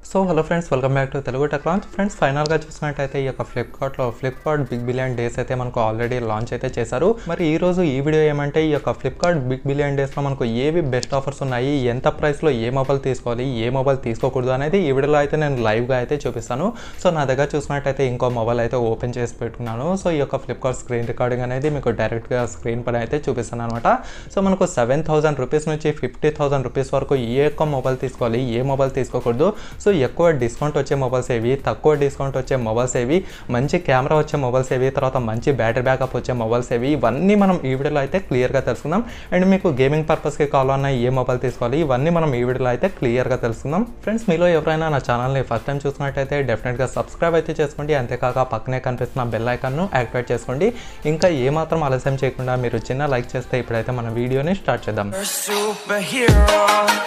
So hello friends welcome back to Telugu tech launch friends ఫైనల్గా చూసినట్టయితే ఈ యొక్క ఫ్లిప్కార్ట్లో ఫ్లిప్కార్ట్ బిగ్ బిలియన్ డేస్ అయితే మనకు ఆల్రెడీ లాంచ్ అయితే చేశారు మరి ఈ రోజు ఈ వీడియో ఏమంటే ఈ యొక్క ఫ్లిప్కార్ట్ బిగ్ బిలియన్ డేస్లో మనకు ఏవి బెస్ట్ ఆఫర్స్ ఉన్నాయి ఎంత ప్రైస్లో ఏ మొబైల్ తీసుకోవాలి ఏ మొబైల్ తీసుకోకూడదు అనేది ఈ వీడియోలో అయితే నేను లైవ్గా అయితే చూపిస్తాను సో నా దగ్గర చూసినట్టయితే ఇంకో మొబైల్ అయితే ఓపెన్ చేసి పెట్టుకున్నాను సో ఈ యొక్క ఫ్లిప్కార్ట్ స్క్రీన్ రికార్డింగ్ అనేది మీకు డైరెక్ట్గా స్క్రీన్ పైన అయితే చూపిస్తాను అనమాట సో మనకు సెవెన్ థౌసండ్ రూపీస్ నుంచి ఫిఫ్టీ థౌసండ్ రూపీస్ వరకు ఏ ఒక్క మొబైల్ తీసుకోవాలి ఏ మొబైల్ తీసుకోకూడదు సో ఎక్కువ డిస్కౌంట్ వచ్చే మొబైల్స్ ఏవి తక్కువ డిస్కౌంట్ వచ్చే మొబైల్స్ ఏవి మంచి కెమెరా వచ్చే మొబైల్స్ ఏవి తర్వాత మంచి బ్యాటరీ బ్యాకప్ వచ్చే మొబైల్స్ ఏవి ఇవన్నీ మనం ఈ వీడియోలో అయితే క్లియర్గా తెలుసుకుందాం అండ్ మీకు గేమింగ్ పర్పస్కి కావాలన్నా ఏ మొబైల్ తీసుకోవాలి ఇవన్నీ మనం ఈ వీడియోలో అయితే క్లియర్గా తెలుసుకుందాం ఫ్రెండ్స్ మీలో ఎవరైనా నా ఛానల్ని ఫస్ట్ టైం చూసినట్టయితే డెఫినెట్గా సబ్స్క్రైబ్ అయితే చేసుకోండి అంతేకాక పక్కనే కనిపిస్తున్న బెల్ ఐకాన్ను యాక్టివేట్ చేసుకోండి ఇంకా ఏమాత్రం ఆలస్యం చేయకుండా మీరు చిన్న లైక్ చేస్తే ఇప్పుడైతే మన వీడియోని స్టార్ట్ చేద్దాం a superhero.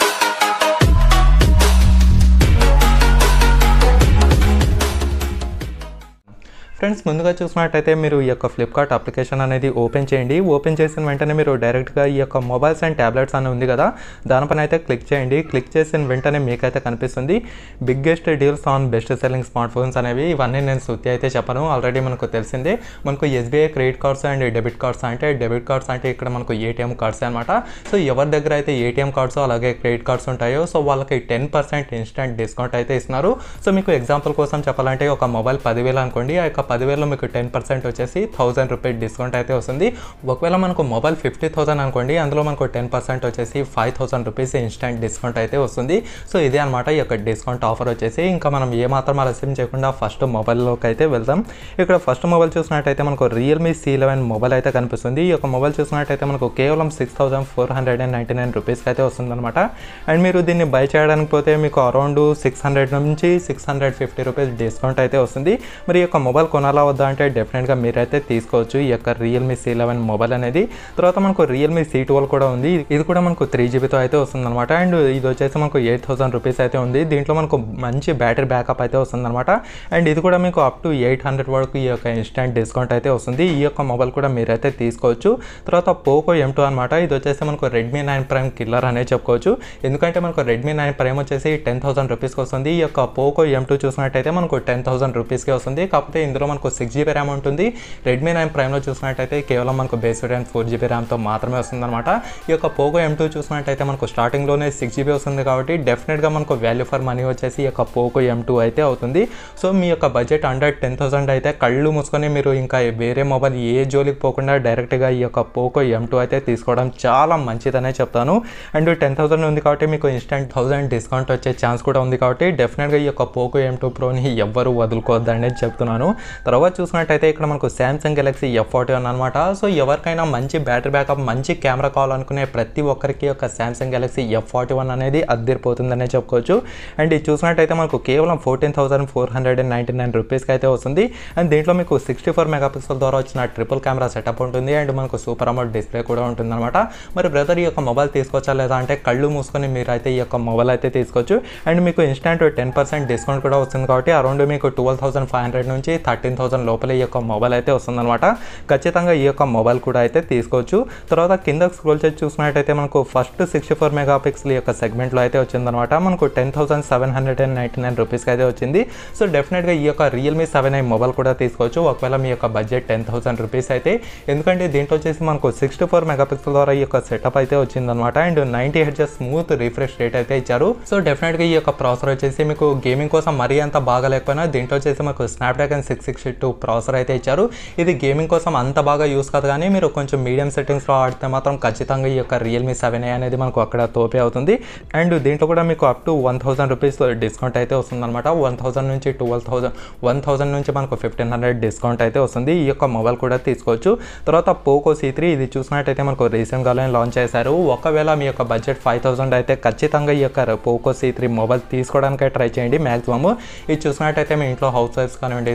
ఫ్రెండ్స్ ముందుగా చూసినట్టయితే మీరు ఈ యొక్క ఫ్లిప్కార్ట్ అప్లికేషన్ అనేది ఓపెన్ చేయండి ఓపెన్ చేసిన వెంటనే మీరు డైరెక్ట్గా ఈ యొక్క మొబైల్స్ అండ్ ట్యాబ్లెట్స్ అని ఉంది కదా దానిపైన అయితే క్లిక్ చేయండి క్లిక్ చేసిన వెంటనే మీకైతే కనిపిస్తుంది biggest deals on best selling smart phones అనేవి ఇవన్నీ నేను శుద్ధి అయితే చెప్పను ఆల్రెడీ మనకు తెలిసిందే మనకు SBI credit cards and debit cards అంటే డెబిట్ కార్డ్స్ అంటే ఇక్కడ మనకు ఏటీఎం కార్డ్స్ అనమాట సో ఎవరి దగ్గర అయితే ఏటీఎం కార్డ్స్ అలాగే క్రెడిట్ కార్డ్స్ ఉంటాయో సో వాళ్ళకి టెన్ పర్సెంట్ ఇన్స్టెంట్ డిస్కౌంట్ అయితే ఇస్తున్నారు సో మీకు ఎగ్జాంపుల్ కోసం చెప్పాలంటే ఒక మొబైల్ పదివేలు అనుకోండి ఆ యొక్క పదివేలలో మీకు టెన్ పర్సెంట్ వచ్చేసి థౌసండ్ రూపీస్ డిస్కౌంట్ అయితే వస్తుంది ఒకవేళ మనకు మొబైల్ ఫిఫ్టీ థౌసండ్ అనుకోండి అందులో మనకు టెన్ పర్సెంట్ వచ్చేసి five thousand rupees instant discount అయితే వస్తుంది సో ఇదే అనమాట ఈ యొక్క డిస్కౌంట్ ఆఫర్ వచ్చేసి ఇంకా మనం ఏమాత్రం ఆలస్యం చేయకుండా ఫస్ట్ మొబైల్లోకి అయితే వెళ్దాం ఇక్కడ ఫస్ట్ మొబైల్ చూసినట్టయితే మనకు రియల్మీ సి లెవెన్ మొబైల్ అయితే కనిపిస్తుంది ఈ యొక్క మొబైల్ చూసినట్టయితే మనకు కేవలం six thousand four hundred and ninety nine రూపీస్కి అయితే వస్తుంది అనమాట అండ్ మీరు దీన్ని బై చేయడానికి పోతే మీకు అరౌండ్ సిక్స్ హండ్రెడ్ నుంచి six hundred fifty rupees discount అయితే వస్తుంది మరి ఈ యొక్క మొబైల్ కొనాలా వద్దా అంటే డెఫినెట్గా మీరైతే తీసుకోవచ్చు ఈ యొక్క రియల్మీ సి లెవెన్ మొబైల్ అనేది తర్వాత మనకు రియల్మీ సి ట్వెల్వ్ కూడా ఉంది ఇది కూడా మనకు త్రీ జీబీతో అయితే వస్తుంది అనమాట అండ్ ఇది వచ్చేసి మనకు ఎయిట్ థౌసండ్ రూపీస్ అయితే ఉంది దీంట్లో మనకు మంచి బ్యాటరీ బ్యాకప్ అయితే వస్తుంది అనమాట అండ్ ఇది కూడా మీకు అప్ టు ఎయిట్ హండ్రెడ్ వరకు ఈ యొక్క ఇన్స్టెంట్ డిస్కౌంట్ అయితే వస్తుంది ఈ యొక్క మొబైల్ కూడా మీరైతే తీసుకోవచ్చు తర్వాత పోకో ఎం టూ అనమాట ఇది వచ్చేసి మనకు రెడ్మీ నైన్ ప్రైమ్ కిల్లర్ అనే చెప్పుకోవచ్చు ఎందుకంటే మనకు రెడ్మీ నైన్ ప్రైమ్ వచ్చేసి టెన్ థౌసండ్ రూపీస్కి వస్తుంది ఈ యొక్క పోకో ఎం టూ చూసినట్టయితే మనకు టెన్ థౌసండ్ రూపీస్కి వస్తుంది కాకపోతే ఇందులో మనకు సిక్స్ జీబీ ర్యామ్ ఉంటుంది రెడ్మీ నైన్ ప్రైమ్లో చూసినట్టయితే కేవలం మనకు బేస్ ర్యామ్ ఫోర్ జీబీ ర్యామ్తో మాత్రమే వస్తుంది అనమాట ఈ యొక్క పోకో ఎం టూ చూసినట్టయితే మనకు స్టార్టింగ్లోనే సిక్స్ జీబీ వస్తుంది కాబట్టి డెఫినెట్గా మనకు వాల్యూ ఫర్ మనీ వచ్చేసి ఈ యొక్క పోకో ఎం టూ అయితే అవుతుంది సో మీ యొక్క బడ్జెట్ అండర్ టెన్ థౌసండ్ అయితే కళ్ళు మూసుకొని మీరు ఇంకా వేరే మొబైల్ ఏ జోలికి పోకుండా డైరెక్ట్గా ఈ యొక్క పోకో ఎం టూ అయితే తీసుకోవడం చాలా మంచిదనే చెప్తాను అండ్ టెన్ థౌసండ్ ఉంది కాబట్టి మీకు ఇన్స్టెంట్ థౌసండ్ డిస్కౌంట్ వచ్చే ఛాన్స్ కూడా ఉంది కాబట్టి డెఫినెట్గా ఈ యొక్క పోకో ఎం టూ ప్రోని ఎవ్వరు వదులుకోవద్దని చెప్తున్నాను తర్వాత చూసినట్టయితే ఇక్కడ మనకు Samsung Galaxy F forty one అనమాట సో ఎవరికైనా మంచి బ్యాటరీ బ్యాకప్ మంచి కెమెరా కావాలనుకునే ప్రతి ఒక్కరికి యొక్క Samsung Galaxy F forty one అనేది అద్దరిపోతుందనే చెప్పుకోవచ్చు అండ్ ఇది చూసినట్టయితే మనకు కేవలం fourteen thousand four hundred and ninety nine రూపీస్కి అయితే వస్తుంది అండ్ దీంట్లో మీకు సిక్స్టీ ఫోర్ మెగాపిక్సెల్ ద్వారా వచ్చిన ట్రిపుల్ కెమెరా సెటప్ ఉంటుంది అండ్ మనకు సూపర్ అమౌంట్ డిస్ప్లే కూడా ఉంటుంది అనమాట మరి బ్రదర్ ఈ యొక్క మొబైల్ తీసుకోవచ్చా లేదా అంటే కళ్ళు మూసుకొని మీరు అయితే ఈ యొక్క మొబైల్ అయితే తీసుకోవచ్చు అండ్ మీకు ఇన్స్టెంట్ టెన్ పర్సెంట్ డిస్కౌంట్ కూడా వస్తుంది కాబట్టి అరౌండ్ మీకు ట్వెల్వ్ థౌసండ్ ఫైవ్ హండ్రెడ్ నుంచి థర్టీన్ థౌసండ్ లోపల ఈ యొక్క మొబైల్ అయితే వస్తుందన్నమాట ఖచ్చితంగా ఈ యొక్క మొబైల్ కూడా అయితే తీసుకోవచ్చు తర్వాత కింద స్క్రోల్ చేసి చూసినట్టయితే మనకు first sixty four megapixel యొక్క సెగ్మెంట్లో అయితే వచ్చిందనమాట మనకు ten thousand seven hundred and ninety nine రూపీస్కి అయితే వచ్చింది సో డెఫినెట్గా ఈ యొక్క రియల్మీ సెవెన్ ఐ మొబైల్ కూడా తీసుకోవచ్చు ఒకవేళ మీ యొక్క బడ్జెట్ టెన్ థౌసండ్ రూపీస్ అయితే ఎందుకంటే దీంట్లో వచ్చేసి మనకు సిక్స్టీ ఫోర్ మెగా పిక్సెల్ ద్వారా ఈ యొక్క సెటప్ అయితే వచ్చిందనమాట and ninety hertz smooth refresh rate అయితే ఇచ్చారు సో డెఫినెట్గా ఈ యొక్క ప్రాసెసర్ వచ్చేసి మీకు గేమింగ్ కోసం మరీ అంత బాగా లేకపోయినా దీంట్లో వచ్చేసి మనకు Snapdragon six sixty two processor అయితే ఇచ్చారు ఇది గేమింగ్ కోసం అంత బాగా యూస్ కాదు కానీ మీరు కొంచెం మీడియం సెట్టింగ్స్లో ఆడితే మాత్రం ఖచ్చితంగా ఈ యొక్క రియల్మీ సెవెన్ ఏ అనేది మనకు అక్కడ తోపే అవుతుంది అండ్ దీంట్లో కూడా మీకు up to one thousand rupees discount అయితే వస్తుంది అనమాట వన్ థౌసండ్ నుంచి ట్వెల్వ్ థౌసండ్ వన్ థౌసండ్ నుంచి మనకు ఫిఫ్టీన్ హండ్రెడ్ డిస్కౌంట్ అయితే వస్తుంది ఈ యొక్క మొబైల్ కూడా తీసుకోవచ్చు తర్వాత పోకో సీ త్రీ ఇది చూసినట్టయితే మనకు రీసెంట్గానే లాంచ్ చేశారు ఒకవేళ మీ యొక్క బడ్జెట్ ఫైవ్ థౌసండ్ అయితే ఖచ్చితంగా ఈ యొక్క పోకో సీ త్రీ మొబైల్ తీసుకోవడానికే ట్రై చేయండి మ్యాక్సిమమ్ ఇది చూసినట్టయితే మీ ఇంట్లో హౌస్ వైఫ్స్ కానివ్వండి తర్వాత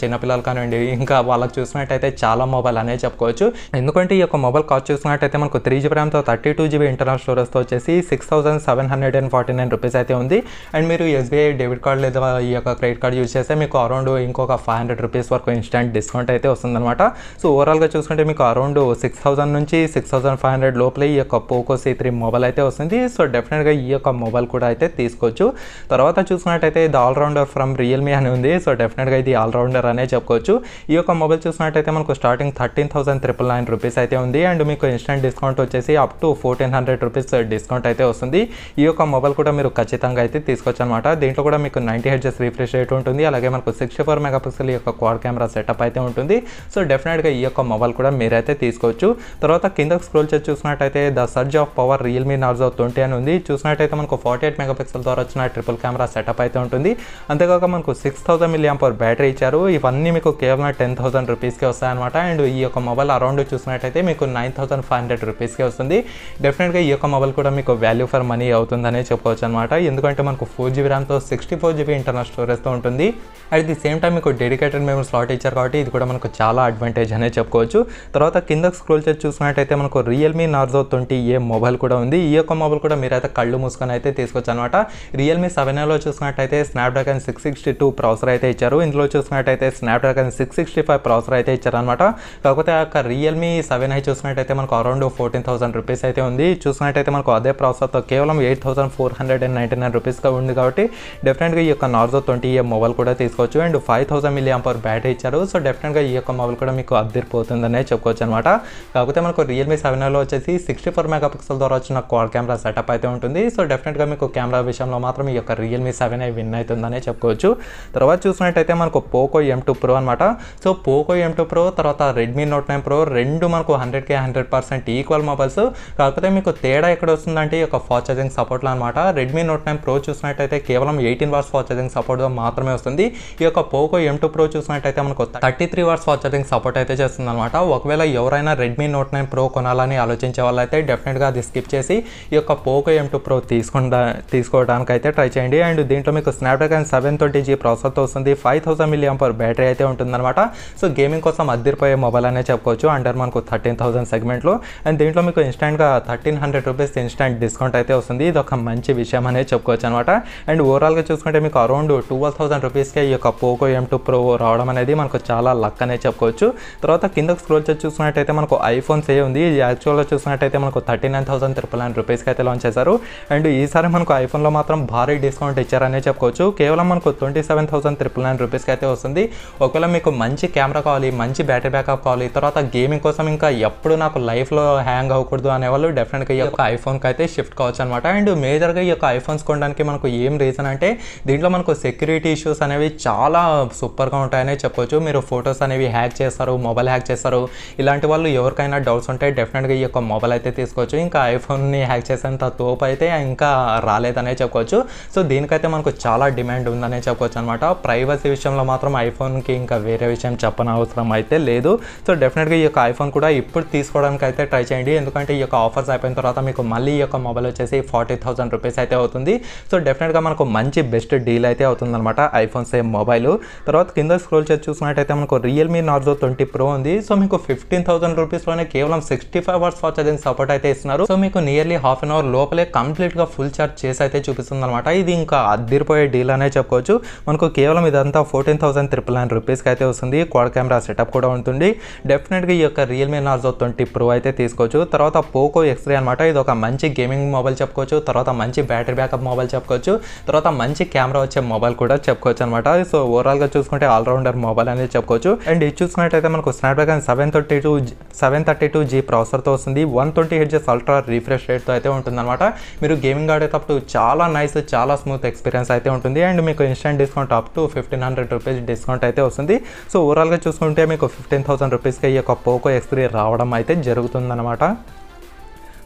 చిన్నపిల్లలు కానివ్వండి ఇంకా వాళ్ళకి చూసినట్టయితే చాలా మొబైల్ అనే చెప్పుకోవచ్చు ఎందుకంటే ఈ యొక్క మొబైల్ కాస్ట్ చూసినట్టయితే మనకు త్రీ జీబీ ర్యామ్తో థర్టీ టూ జీబీ ఇంటర్నల్ స్టోరేజ్తో వచ్చేసి six thousand seven hundred and forty nine rupees అయితే ఉంది అండ్ మీరు ఎస్బీఐ డెబిట్ కార్డ్ లేదా ఈ యొక్క క్రెడిట్ కార్డ్ యూజ్ చేస్తే మీకు అరౌండ్ ఇంకొక ఫైవ్ హండ్రెడ్ రూపీస్ వరకు ఇన్స్టెంట్ డిస్కౌంట్ అయితే వస్తుందన్నమాట సో ఓవరాల్గా చూసుకుంటే మీకు అరౌండ్ సిక్స్ థౌసండ్ నుంచి సిక్స్ థౌసండ్ ఫైవ్ హండ్రెడ్ లోపలే ఈ యొక్క పోకో సి త్రీ మొబైల్ అయితే వస్తుంది సో డెఫినెట్గా ఈ యొక్క మొబైల్ కూడా అయితే తీసుకోవచ్చు తర్వాత చూసినట్టయితే ఇది ఆల్రౌండర్ ఫ్రమ్ రియల్మీ అని ఉంది సో డెఫినెట్గా ఇది ఆల్రౌండర్ అనే చెప్పుకోవచ్చు ఈ యొక్క మొబైల్ చూసినట్టయితే మనకు starting thirteen thousand triple nine rupees అయితే ఉంది అండ్ మీకు ఇన్స్టెంట్ డిస్కౌంట్ వచ్చేసి up to fourteen hundred rupees discount అయితే వస్తుంది ఈ యొక్క మొబైల్ కూడా మీరు ఖచ్చితంగా అయితే తీసుకోవచ్చు అనమాట దీంట్లో కూడా మీకు నైంటీ హెడ్జెస్ రీఫ్రెష్ రేట్ ఉంటుంది అలాగే మనకు సిక్స్టీ ఫోర్ మెగాపిక్సెల్ యొక్క క్వాడ్ కెమెరా సెటప్ అయితే ఉంటుంది సో డెఫినెట్గా ఈ యొక్క మొబైల్ కూడా మీరైతే తీసుకోవచ్చు తర్వాత కింద స్క్రోల్ చేసి చూసినట్టయితే the surge of power Realme Narzo twenty అని ఉంది చూసినట్టయితే మనకు ఫార్టీ ఎయిట్ మెగాపిక్సెల్ ద్వారా వచ్చిన ట్రిపుల్ కెమెరా సెటప్ అయితే ఉంటుంది అంతేకాక మనకు six thousand milliampere battery ఇచ్చారు ఇవన్నీ మీకు కేవలం టెన్ థౌసండ్ రూపీస్కి వస్తాయన్నమాట అండ్ ఈ యొక్క మొబైల్ అరౌండ్ చూసినట్టయితే మీకు నైన్ థౌసండ్ ఫైవ్ హండ్రెడ్ రూపీస్కి వస్తుంది డెఫినెట్గా ఈ యొక్క మొబైల్ కూడా మీకు వాల్యూ ఫర్ మనీ అవుతుందనే చెప్పవచ్చు అనమాట ఎందుకంటే మనకు ఫోర్ జీబీ ర్యామ్తో సిక్స్టీ ఫోర్ జీబీ ఇంటర్నల్ స్టోరేజ్తో ఉంటుంది అట్ ది సేమ్ టైం మీకు డెడికేటెడ్ మెమరీ స్లాట్ ఇచ్చారు కాబట్టి ఇది కూడా మనకు చాలా అడ్వాంటేజ్ అనే చెప్పుకోవచ్చు తర్వాత కింద స్క్రోల్ చేసి చూసినట్టయితే మనకు Realme Narzo twenty A mobile కూడా ఉంది ఈ యొక్క మొబైల్ కూడా మీరైతే కళ్ళు మూసుకొని అయితే తీసుకోవచ్చు అనమాట రియల్మీ సెవెన్ ఏలో చూసినట్టయితే Snapdragon six sixty two processor అయితే ఇచ్చారు ఇందులో చూసినట్టయితే Snapdragon six sixty five processor అయితే ఇచ్చారనమాట కాకపోతే ఆ యొక్క రియల్మీ సెవెన్ ఐ చూసినట్టయితే మనకు అరౌండ్ ఫోర్టీన్ థౌసండ్ రూపీస్ అయితే ఉంది చూసినట్టయితే మనకు అదే ప్రాసెసర్తో కేవలం eight thousand four hundred and ninety nine రూపీస్గా ఉంది కాబట్టి డెఫినెట్గా ఈ యొక్క నార్జో ట్వంటీ ఏ మొబైల్ కూడా తీసుకోవచ్చు and five thousand milliampere battery ఇచ్చారు సో డెఫినెట్గా ఈ యొక్క మొబైల్ కూడా మీకు అద్దరిపోతుందనే చెప్పుకోవచ్చు అనమాట కాకపోతే మనకు రియల్మీ సెవెన్ లో వచ్చేసి సిక్స్టీ ఫోర్ మెగా పిక్సెల్ ద్వారా వచ్చిన క్వాడ్ కెమెరా సెటప్ అయితే ఉంటుంది సో డెఫినెట్గా మీకు కెమెరా విషయంలో మాత్రం ఈ యొక్క రియల్మీ సెవెన్ ఐ విన్ అవుతుందనే చెప్పుకోవచ్చు తర్వాత చూసినట్టయితే మనకు పోకో ఎం టూ ప్రో అనమాట so Poco M two Pro తర్వాత రెడ్మీ నోట్ నైన్ ప్రో రెండు మనకు హండ్రెడ్కి హండ్రెడ్ పర్సెంట్ ఈక్వల్ మొబైల్స్ కాకపోతే మీకు తేడా ఎక్కడ వస్తుందంటే ఈ యొక్క ఫాస్ట్ ఛార్జింగ్ సపోర్ట్లో అనమాట రెడ్మీ నోట్ నైన్ ప్రో చూసినట్టయితే కేవలం eighteen watts fast charging support మాత్రమే వస్తుంది ఈ యొక్క పోకో ఎం టూ ప్రో చూసినట్టయితే మనకు thirty three watts fast charging support అయితే చేస్తుంది అనమాట ఒకవేళ ఎవరైనా రెడ్మీ నోట్ నైన్ ప్రో కొనాలని ఆలోచించే వాళ్ళైతే డెఫినెట్గా అది స్కిప్ చేసి ఈ యొక్క పోకో ఎం టూ ప్రో తీసుకుంటా తీసుకోవడానికి అయితే ట్రై చేయండి అండ్ దీంట్లో మీకు స్నాప్డ్రాగన్ సెవెన్ ట్వంటీ జీ ప్రాసెసర్తో వస్తుంది five thousand milliampere battery అయితే ఉంటుందన్నమాట సో గేమింగ్ కోసం అద్దరిపోయే మొబైల్ అనే చెప్పుకోవచ్చు అండర్ మనకు థర్టీన్ థౌసండ్ సెగ్మెంట్లో అండ్ దీంట్లో మీకు ఇన్స్టెంట్గా thirteen hundred rupees instant discount అయితే వస్తుంది ఇది ఒక మంచి విషయం అనే చెప్పుకోవచ్చు అనమాట అండ్ ఓవరాల్గా చూసుకుంటే మీకు అరౌండ్ ట్వెల్వ్ థౌసండ్ రూపీస్కే ఈ యొక్క పోకో ఎం టూ ప్రో రావడం అనేది మనకు చాలా లక్ అనే చెప్పుకోవచ్చు తర్వాత కింద స్క్రోల్ చేసి చూసినట్టయితే మనకు ఐఫోన్స్ ఏ ఉంది ఇది యాక్చువల్గా చూసినట్టయితే మనకు thirty nine thousand triple nine రూపీస్కి అయితే లాంచ్ చేశారు అండ్ ఈసారి మనకు ఐఫోన్లో మాత్రం భారీ డిస్కౌంట్ ఇచ్చారనే చెప్పుకోవచ్చు కేవలం మనకు twenty seven thousand triple nine రూపీస్కి అయితే వస్తుంది ఒకవేళ మీకు మంచి కెమెరా కావాలి మంచి బ్యాటరీ బ్యాకప్ కావాలి తర్వాత గేమింగ్ కోసం ఇంకా ఎప్పుడు నాకు లైఫ్లో హ్యాంగ్ అవ్వకూడదు అనేవాళ్ళు డెఫినెట్గా ఈ యొక్క ఐఫోన్కి అయితే షిఫ్ట్ కావచ్చు అనమాట అండ్ మేజర్గా ఈ యొక్క ఐఫోన్స్ కొనడానికి మనకు ఏం రీజన్ అంటే దీంట్లో మనకు సెక్యూరిటీ ఇష్యూస్ అనేవి చాలా సూపర్గా ఉంటాయనే చెప్పొచ్చు మీరు ఫొటోస్ అనేవి హ్యాక్ చేస్తారు మొబైల్ హ్యాక్ చేస్తారు ఇలాంటి వాళ్ళు ఎవరికైనా డౌట్స్ ఉంటే డెఫినెట్గా ఈ యొక్క మొబైల్ అయితే తీసుకోవచ్చు ఇంకా ఐఫోన్ని హ్యాక్ చేసేంత తోపు అయితే ఇంకా రాలేదనే చెప్పుకోవచ్చు సో దీనికైతే మనకు చాలా డిమాండ్ ఉందనే చెప్పుకోవచ్చు అనమాట ప్రైవసీ విషయంలో మాత్రం ఐఫోన్కి ఇంకా వేరే విషయం చెప్పని అవసరం అయితే లేదు సో డెఫినెట్గా ఈ యొక్క ఐఫోన్ కూడా ఇప్పుడు తీసుకోవడానికి అయితే ట్రై చేయండి ఎందుకంటే ఈ యొక్క ఆఫర్స్ అయిపోయిన తర్వాత మీకు మళ్ళీ ఈ యొక్క మొబైల్ వచ్చేసి ఫార్టీ థౌసండ్ రూపీస్ అయితే అవుతుంది సో డెఫినెట్గా మనకు మంచి బెస్ట్ డీల్ అయితే అవుతుందన్నమాట ఐఫోన్ సేమ్ మొబైల్ తర్వాత కింద స్క్రోల్ చేసి చూసినట్టయితే మనకు రియల్మీ నార్జో ట్వంటీ ప్రో ఉంది సో మీకు ఫిఫ్టీన్ థౌసండ్ రూపీస్లోనే కేవలం sixty five hours fast charging support అయితే ఇస్తున్నారు సో మీకు నియర్లీ హాఫ్ అన్ అవర్ లోపలే కంప్లీట్గా ఫుల్ ఛార్జ్ చేసి అయితే చూపిస్తుంది అనమాట ఇది ఇంకా అద్దరిపోయే డీల్ అనే చెప్పుకోవచ్చు మనకు కేవలం ఇదంతా ఫోర్టీన్ థౌసండ్ త్రిపుల్ నైన్ రూపీస్కి అయితే వస్తుంది క్వాడ్ కెమెరా సెటప్ కూడా ఉంటుంది డెఫినెట్గా ఈ యొక్క రియల్మీ నార్జో ట్వంటీ ప్రో అయితే తీసుకోవచ్చు తర్వాత పోకో ఎక్స్రే అనమాట ఇది ఒక మంచి గేమింగ్ మొబైల్ చెప్పుకోవచ్చు తర్వాత మంచి బ్యాటరీ బ్యాకప్ మొబైల్ చెప్పుకోవచ్చు తర్వాత మంచి కెమెరా వచ్చే మొబైల్ కూడా చెప్పుకోవచ్చు అనమాట సో ఓవరాల్గా చూసుకుంటే ఆల్రౌండర్ మొబైల్ అనేది చెప్పుకోవచ్చు అండ్ ఇది చూసుకున్నట్టయితే మనకు Snapdragon seven thirty two seven thirty two G ప్రాసెసర్తో వస్తుంది one twenty hertz ultra refresh రేట్తో అయితే ఉంటుందన్నమాట మీరు గేమింగ్ ఆడేటప్పుడు చాలా నైస్ చాలా స్మూత్ ఎక్స్పీరియన్స్ అయితే ఉంటుంది అండ్ మీకు instant discount up to fifteen hundred rupees discount అయితే వస్తుంది సో ఓవరాల్గా చూసుకుంటే మీకు ఫిఫ్టీన్ థౌసండ్ రూపీస్కి ఈ యొక్క పోకో ఎక్స్త్రీ రావడం అయితే జరుగుతుందన్నమాట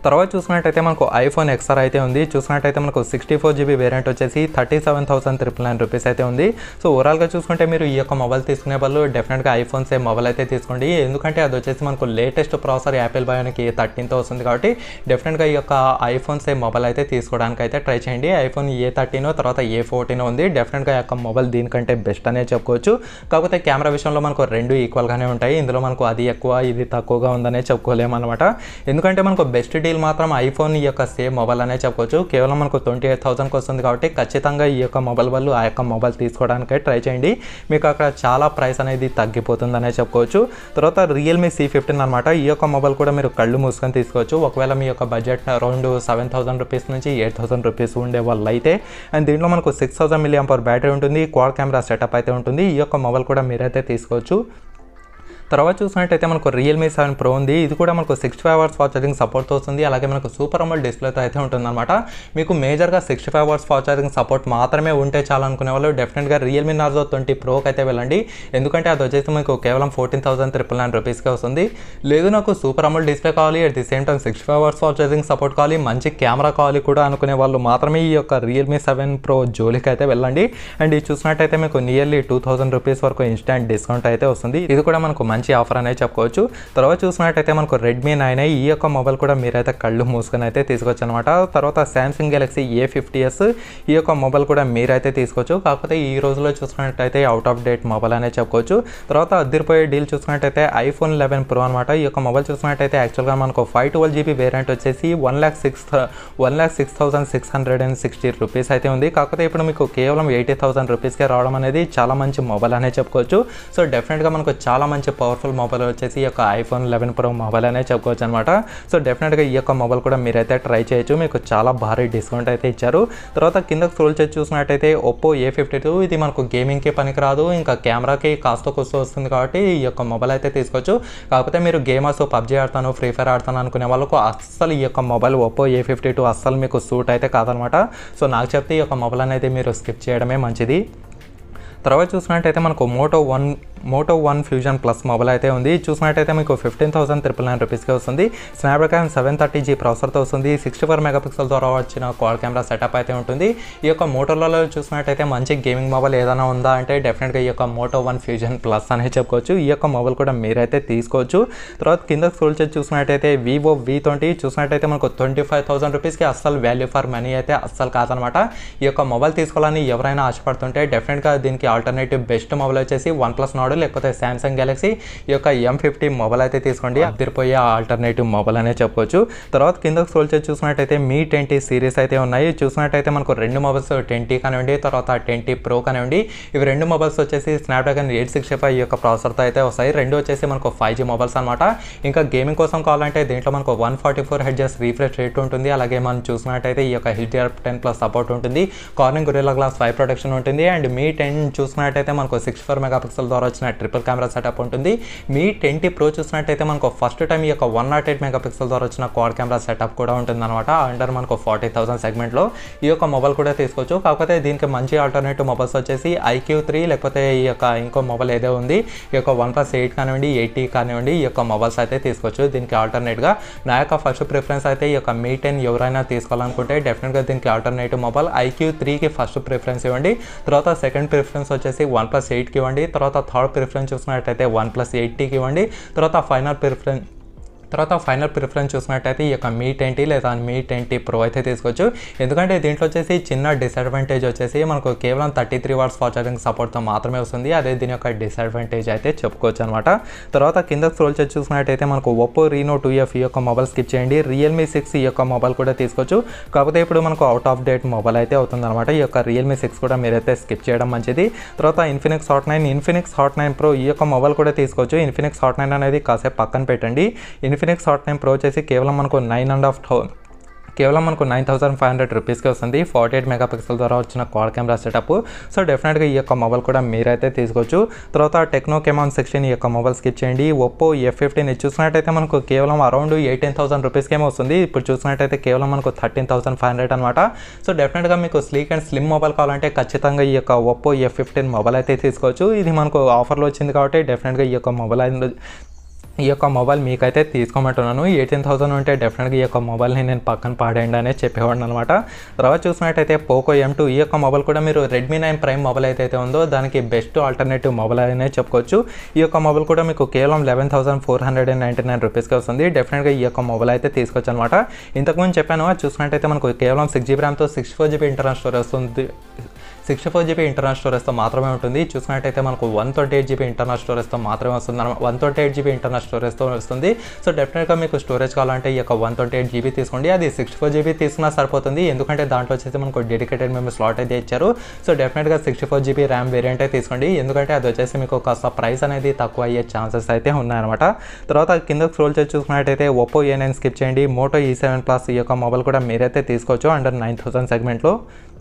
తర్వాత చూసినట్టయితే మనకు ఐఫోన్ ఎక్స్ఆర్ అయితే ఉంది చూసినట్టయితే మనకు సిక్స్టీ ఫోర్ జీబీ వేరియంట్ వచ్చేసి thirty seven thousand triple nine rupees అయితే ఉంది సో ఓవరాల్గా చూసుకుంటే మీరు ఈ యొక్క మొబైల్ తీసుకునే వాళ్ళు డెఫినెట్గా ఐఫోన్ సేమ్ మొబైల్ అయితే తీసుకోండి ఎందుకంటే అది వచ్చేసి మనకు లేటెస్ట్ ప్రాసెసర్ యాపిల్ బయోనికి థర్టీన్తో వస్తుంది కాబట్టి డెఫినెట్గా ఈ యొక్క ఐఫోన్ సేమ్ మొబైల్ అయితే తీసుకోవడానికి అయితే ట్రై చేయండి ఐఫోన్ ఏ థర్టీన్ తర్వాత ఏ ఫోర్టీన్ ఉంది డెఫినెట్గా ఈ యొక్క మొబైల్ దీనికంటే బెస్ట్ అనే చెప్పుకోవచ్చు కాకపోతే కెమెరా విషయంలో మనకు రెండు ఈక్వల్గానే ఉంటాయి ఇందులో మనకు అది ఎక్కువ ఇది తక్కువగా ఉందనే చెప్పుకోలేము అనమాట ఎందుకంటే మనకు బెస్ట్ డీల్ మాత్రం ఐఫోన్ ఈ యొక్క సేమ్ మొబైల్ అనే చెప్పుకోవచ్చు కేవలం మనకు ట్వంటీ ఎయిట్ థౌసండ్కి వస్తుంది కాబట్టి ఖచ్చితంగా ఈ యొక్క మొబైల్ వాళ్ళు ఆ యొక్క మొబైల్ తీసుకోవడానికే ట్రై చేయండి మీకు అక్కడ చాలా ప్రైస్ అనేది తగ్గిపోతుందనే చెప్పుకోవచ్చు తర్వాత రియల్మీ సి ఫిఫ్టీన్ అనమాట ఈ యొక్క మొబైల్ కూడా మీరు కళ్ళు మూసుకొని తీసుకోవచ్చు ఒకవేళ మీ యొక్క budget around seven thousand rupees నుంచి ఎయిట్ థౌసండ్ రూపీస్ ఉండే వాళ్ళు అయితే అండ్ దీంట్లో మనకు six thousand milliampere battery ఉంటుంది క్వాడ్ కెమెరా సెటప్ అయితే ఉంటుంది ఈ యొక్క మొబైల్ కూడా మీరైతే తీసుకోవచ్చు తర్వాత చూసినట్టయితే మనకు రియల్మీ సెవెన్ ప్రో ఉంది ఇది కూడా మనకు sixty five hours fast charging సపోర్ట్తో వస్తుంది అలాగే మనకు సూపర్ అమల్ డిస్ప్లేతో అయితే ఉంటుందన్నమాట మీకు మేజర్గా sixty five hours fast charging support మాత్రమే ఉంటే చాలు అనుకునే వాళ్ళు డెఫినెట్గా రియల్మీ నార్జో ట్వంటీ ప్రోకి అయితే వెళ్ళండి ఎందుకంటే అది వచ్చేసి మీకు కేవలం ఫోర్టీన్ థౌసండ్ త్రిపుల్ నైన్ రూపీస్కే వస్తుంది లేదు నాకు సూపర్ అమల్ డిస్ప్లే కావాలి at the same time sixty five hours fast charging support కావాలి మంచి కెమెరా కావాలి కూడా అనుకునే వాళ్ళు మాత్రమే ఈ యొక్క రియల్మీ సెవెన్ ప్రో జోలికి అయితే వెళ్ళండి అండ్ ఇది చూసినట్టయితే మీకు నియర్లీ టూ థౌసండ్ రూపీస్ వరకు ఇన్స్టాంట్ డిస్కౌంట్ అయితే వస్తుంది ఇది కూడా మనకు మంచి ఆఫర్ అనేది చెప్పుకోవచ్చు తర్వాత చూసినట్టయితే మనకు రెడ్మీ నైన్ ఈ యొక్క మొబైల్ కూడా మీరైతే కళ్ళు మూసుకొని అయితే తీసుకోవచ్చు అనమాట తర్వాత Samsung Galaxy A fifty S ఈ యొక్క మొబైల్ కూడా మీరైతే తీసుకోవచ్చు కాకపోతే ఈ రోజులో చూసుకున్నట్టయితే అవుట్ ఆఫ్ డేట్ మొబైల్ అనే చెప్పుకోవచ్చు తర్వాత అద్దరిపోయే డీల్ చూసుకున్నట్టయితే ఐఫోన్ లెవెన్ ప్రో అనమాట ఈ యొక్క మొబైల్ చూసుకున్నట్టయితే యాక్చువల్గా మనకు ఫైవ్ ట్వెల్వ్ జీబీ వేరియంట్ వచ్చేసి one lakh six one lakh six thousand six hundred and sixty rupees అయితే ఉంది కాకపోతే ఇప్పుడు మీకు కేవలం ఎయిటీ థౌసండ్ రూపీస్కే రావడం అనేది చాలా మంచి మొబైల్ అనే చెప్పుకోవచ్చు సో డెఫినెట్గా మనకు చాలా మంచి పవర్ఫుల్ మొబైల్ వచ్చేసి ఈ యొక్క ఐఫోన్ లెవెన్ ప్రో మొబైల్ అనే చెప్పుకోవచ్చు అనమాట సో డెఫినెట్గా ఈ యొక్క మొబైల్ కూడా మీరైతే ట్రై చేయొచ్చు మీకు చాలా భారీ డిస్కౌంట్ అయితే ఇచ్చారు తర్వాత కింద స్క్రోల్ చేసి చూసినట్టయితే ఒప్పో ఏ ఫిఫ్టీ టూ ఇది మనకు గేమింగ్కి పనికిరాదు ఇంకా కెమెరాకి కాస్త కూస్తూ వస్తుంది కాబట్టి ఈ యొక్క మొబైల్ అయితే తీసుకోవచ్చు కాకపోతే మీరు గేమర్స్ పబ్జీ ఆడతాను ఫ్రీ ఫైర్ ఆడతాను అనుకునే వాళ్ళకు అస్సలు ఈ యొక్క mobile Oppo A fifty two అస్సలు మీకు సూట్ అయితే కాదనమాట సో నాకు చెప్తే ఈ యొక్క మొబైల్ అనేది మీరు స్కిప్ చేయడమే మంచిది తర్వాత చూసినట్టయితే మనకు Moto one Moto one fusion plus mobile అయితే ఉంది చూసినట్టయితే మీకు ఫిఫ్టీన్ థౌసండ్ త్రిపుల్ నైన్ రూపీస్కి వస్తుంది స్నాప్డ్రాగన్ సెవెన్ థర్టీ జీ ప్రాసెసర్తో వస్తుంది సిక్స్టీ ఫోర్ మెగాపిక్సెల్ ద్వారా వచ్చిన క్వాడ్ కెమెరా సెటప్ అయితే ఉంటుంది ఈ యొక్క మోటోలలో చూసినట్టయితే మంచి గేమింగ్ మొబైల్ ఏదైనా ఉందా అంటే డెఫినెట్గా ఈ యొక్క మోటో వన్ ఫ్యూజన్ ప్లస్ అనే చెప్పుకోవచ్చు ఈ యొక్క మొబైల్ కూడా మీరైతే తీసుకోవచ్చు తర్వాత కింద స్క్రోల్ చేసి చూసినట్టయితే వివో వి ట్వంటీ చూసినట్టయితే మనకు ట్వంటీ ఫైవ్ థౌసండ్ రూపీస్కి అస్సలు వాల్యూ ఫర్ మనీ అయితే అస్సలు కాదనమాట ఈ యొక్క మొబైల్ తీసుకోవాలని ఎవరైనా ఆశపడుతుంటే డెఫినెట్గా దీనికి ఆల్టర్నేటివ్ బెస్ట్ మొబైల్ వచ్చేసి వన్ ప్లస్ నాడు లేకపోతే శాంసంగ్ గెలాక్సీ ఈ యొక్క ఎం ఫిఫ్టీ మొబైల్ అయితే తీసుకోండి అదిరిపోయే ఆల్టర్నేటివ్ మొబైల్ అనే చెప్పొచ్చు తర్వాత కింద స్క్రోల్ చేసి చూసినట్టయితే మీ ట్వంటీ సిరీస్ అయితే ఉన్నాయి చూసినట్టయితే మనకు రెండు మొబైల్స్ ట్వంటీ కానివ్వండి తర్వాత ట్వంటీ ప్రో కానివ్వండి ఇవి రెండు మొబైల్స్ వచ్చేసి స్నాప్డ్రాగన్ ఎయిట్ సిక్స్టీ ఫైవ్ ఈ యొక్క ప్రాసెసర్తో అయితే వస్తాయి రెండు వచ్చేసి మనకు ఫైవ్ జీ మొబైల్స్ అనమాట ఇంకా గేమింగ్ కోసం కావాలంటే దీంట్లో మనకు one forty four hertz refresh rate ఉంటుంది అలాగే మనం చూసినట్టయితే ఈ యొక్క హెచ్డిఆర్ టెన్ ప్లస్ సపోర్ట్ ఉంటుంది Corning Gorilla glass five protection ఉంటుంది అండ్ మీ టెన్ చూసినట్టయితే మనకు సిక్స్ ఫోర్ మెగాపిక్సెల్ ద్వారా వచ్చిన ట్రిపుల్ కెమెరా సెటప్ ఉంటుంది మీ టెన్టీ ప్రో చూసినట్టయితే మనకు ఫస్ట్ టైం ఈ యొక్క వన్ నాట్ ఎయిట్ మెగాపిక్సెల్ ద్వారా వచ్చిన క్వాడ్ కెమెరా సెటప్ కూడా ఉంటుంది అనమాట అండర్ మనకు ఫార్టీ థౌసండ్ సెగ్మెంట్లో ఈ యొక్క మొబైల్ కూడా తీసుకోవచ్చు కాకపోతే దీనికి మంచి ఆల్టర్నేటివ్ మొబైల్స్ వచ్చేసి ఐక్యూ త్రీ లేకపోతే ఈ యొక్క ఇంకో మొబైల్ ఏదో ఉంది ఈ యొక్క వన్ ప్లస్ ఎయిట్ కానివ్వండి ఎయిటీ కానివ్వండి ఈ యొక్క మొబైల్స్ అయితే తీసుకోవచ్చు దీనికి ఆల్టర్నేట్గా నా యొక్క ఫస్ట్ ప్రిఫరెన్స్ అయితే ఈ యొక్క మీ టెన్ ఎవరైనా తీసుకోవాలనుకుంటే డెఫినెట్గా దీనికి ఆల్టర్నేటివ్ మొబైల్ ఐక్యూ త్రీకి ఫస్ట్ ప్రిఫరెన్స్ ఇవ్వండి తర్వాత సెకండ్ ప్రిఫరెన్స్ వచ్చేసి వన్ ప్లస్ ఎయిట్కి ఇవ్వండి తర్వాత థర్డ్ ప్రిఫరెన్స్ చూసినట్టయితే వన్ ప్లస్ ఎయిటీకి ఇవ్వండి తర్వాత ఫైనల్ ప్రిఫరెన్స్ తర్వాత ఫైనల్ ప్రిఫరెన్స్ చూసినట్టయితే ఈ యొక్క మీ ట్వంటీ లేదా మీ ట్వంటీ ప్రో అయితే తీసుకోవచ్చు ఎందుకంటే దీంట్లో వచ్చేసి చిన్న డిసడ్వాంటేజ్ వచ్చేసి మనకు కేవలం thirty three watts fast charging సపోర్ట్తో మాత్రమే వస్తుంది అదే దీని యొక్క డిసడ్వాంటేజ్ అయితే చెప్పుకోవచ్చు అనమాట తర్వాత కింద స్క్రోల్ చేసి చూసినట్టయితే మనకు ఒప్పో రీనో టూ ఎఫ్ ఈ యొక్క మొబైల్ స్కిప్ చేయండి రియల్మీ సిక్స్ ఈ యొక్క మొబైల్ కూడా తీసుకోవచ్చు కాకపోతే ఇప్పుడు మనకు అవుట్ ఆఫ్ డేట్ మొబైల్ అయితే అవుతుంది అనమాట ఈ యొక్క రియల్మీ సిక్స్ కూడా మీరైతే స్కిప్ చేయడం మంచిది తర్వాత Infinix hot nine Infinix hot nine Pro ఈ యొక్క మొబైల్ కూడా తీసుకోవచ్చు ఇన్ఫినిక్స్ హాట్ నైన్ అనేది కాసేపు పక్కన పెట్టండి ఇన్ఫినిక్స్ హాట్ నైన్ ప్రో వచ్చేసి కేవలం మనకు నైన్ అండ్ హాఫ్ కేవలం మనకు నైన్ థౌసండ్ ఫైవ్ హండ్రెడ్ రూపీస్కి వస్తుంది ఫార్టీ ఎయిట్ మెగాపిక్సెల్ ద్వారా వచ్చిన క్వాడ్ కెమెరా సెటప్ సో డెఫినెట్గా ఈ యొక్క మొబైల్ కూడా మీరైతే తీసుకోవచ్చు తర్వాత టెక్నో కెమాన్ సిక్స్టీన్ ఈ యొక్క మొబైల్ స్కిప్ చేయండి ఒప్పో ఎఫ్ ఫిఫ్టీన్ ఇది చూసినట్టయితే మనకు కేవలం అరౌండ్ ఎయిటీన్ థౌసండ్ రూపీస్కి ఏమో వస్తుంది ఇప్పుడు చూసినట్టయితే కేవలం మనకు థర్టీన్ థౌసండ్ ఫైవ్ హండ్రెడ్ అనమాట సో డెఫినెట్గా మీకు స్లీక్ అండ్ స్లిమ్ మొబైల్ కావాలంటే ఖచ్చితంగా ఈ యొక్క ఒప్పో ఎఫ్ ఫిఫ్టీన్ మొబైల్ అయితే తీసుకోవచ్చు ఇది మనకు ఆఫర్లో వచ్చింది కాబట్టి డెఫినెట్గా ఈ యొక్క మొబైల్ ఈ యొక్క మొబైల్ మీకైతే తీసుకోమంటున్నాను ఎయిటీన్ థౌసండ్ ఉంటే డెఫినెట్గా ఈ యొక్క మొబైల్ని నేను పక్కన పాడేయండి అనే చెప్పేవాడిని అనమాట తర్వాత చూసినట్టయితే పోకో ఎం టూ ఈ యొక్క మొబైల్ కూడా మీరు రెడ్మీ నైన్ ప్రైమ్ మొబైల్ అయితే ఉందో దానికి బెస్ట్ ఆల్టర్నేటివ్ మొబైల్ అనే చెప్పుకోవచ్చు ఈ యొక్క మొబైల్ కూడా మీకు కేవలం eleven thousand four hundred and ninety nine రూపీస్కి వస్తుంది డెఫినెట్గా ఈ యొక్క మొబైల్ అయితే తీసుకోవచ్చు అనమాట ఇంతకుముందు చెప్పాను అది చూసినట్టయితే మనకు కేవలం సిక్స్ జీబీ ర్యామ్తో six four GB internal storage వస్తుంది సిక్స్టీ ఫోర్ జీబీ ఇంటర్నల్ స్టోరేజ్తో మాత్రమే ఉంటుంది చూసినట్టయితే మనకు one twenty eight GB internal స్టోరేజ్తో మాత్రమే వస్తుంది one twenty eight GB internal స్టోరేజ్తో వస్తుంది సో డెఫినెట్గా మీకు స్టోరేజ్ కావాలంటే ఈ యొక్క వన్ ట్వంటీ ఎయిట్ జీబీ తీసుకోండి అది సిక్స్టీ ఫోర్ జీబీ తీసుకున్నా సరిపోతుంది ఎందుకంటే దాంట్లో వచ్చేసి మనకు డెడికేటెడ్ మేము స్లాట్ అయితే ఇచ్చారు సో డెఫినెట్గా sixty four GB RAM variant అయితే తీసుకోండి ఎందుకంటే అది వచ్చేసి మీకు కాస్త ప్రైస్ అనేది తక్కువ అయ్యే ఛాన్సెస్ అయితే ఉన్నాయన్నమాట తర్వాత కింద స్క్రోల్ చేసి చూసుకున్నట్టయితే ఒప్పో ఏ నైన్ స్కిప్ చేయండి మోటో ఈ సెవెన్ ప్లస్ ఈ యొక్క మొబైల్ కూడా మీరైతే తీసుకోవచ్చు అండర్ నైన్ థౌసండ్ సెగ్మెంట్లో